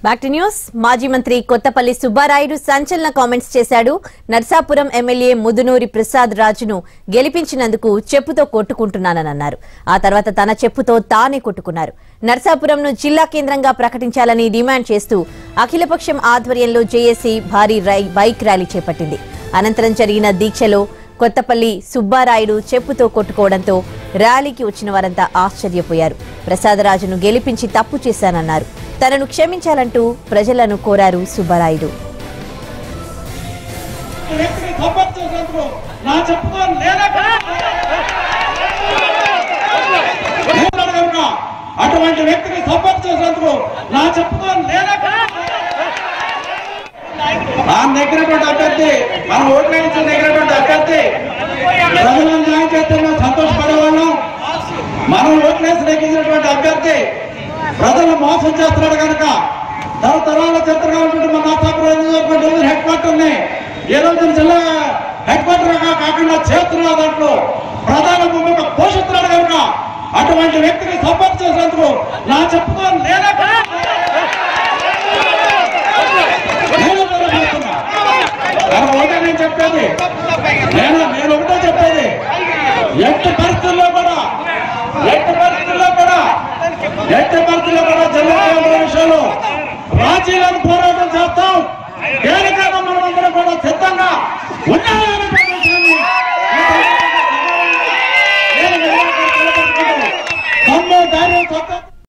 Back to news మాజీ మంత్రి కొత్తపల్లి సుబ్బారాయుడు సంచలన కామెంట్స్ చేశాడు నర్సాపురం ఎమ్మెల్యే ముదునూరి ప్రసాద్ రాజును గెలిపించినందుకు చెప్పుతో కొట్టుకుంటున్నానని అన్నారు ఆ తర్వాత తన చెప్పుతో తానే కొట్టుకున్నారు నర్సాపురంను జిల్లా కేంద్రంగా ప్రకటించాలని డిమాండ్ చేస్తూ అఖిలపక్షం ఆధ్వర్యంలో జేఏసీ భారీ రై- బైక్ ర్యాలీ చేపట్టింది అనంతరం జరిగిన దీక్షలో కొత్తపల్లి సుబ్బారాయుడు చెప్పుతో కొట్టుకోవడంతో ర్యాలీకి వచ్చిన వారంతా ఆశ్చర్యపోయారు ప్రసాదరాజును గెలిపించి తప్పు చేశానన్నారు తనను క్షమించాలంటూ ప్రజలను కోరారు సుబ్బారాయుడు వ్యక్తిని సపోర్ట్ చేసినందుకు నా చెప్పుకో లేనక ఉన్నాడు కనుక అటువంటి వ్యక్తిని సపోర్ట్ చేసినందుకు నా చెప్పుకో లేనక ఆ నెగ్గినటువంటి అభ్యర్థి మనం ఓట్లు వేయించి నెగ్గినటువంటి అభ్యర్థి ప్రజలను న్యాయం చేస్తే మేము సంతోషపడేవాళ్ళం మనం ఓట్లు వేసి నెగ్గించినటువంటి అభ్యర్థి ప్రజలను మోసం చేస్తున్నాడు కనుక తరతరాల చరిత్రగా ఉంటుంది మన నర్సాపురం హెడ్ క్వార్టర్ ని ఏ రోజు జిల్లా హెడ్ క్వార్టర్ గా కాకుండా చేస్తున్నారు దాంట్లో ప్రధాన భూమిక పోషిస్తున్నాడు కనుక అటువంటి వ్యక్తిని సపోర్ట్ చేసేందుకు నా చెప్పుకో లేనక నేను చెప్తున్నా. నేను ఒకటే నేను చెప్పేది నేను నేను ఒకటే చెప్పేది ఎట్టి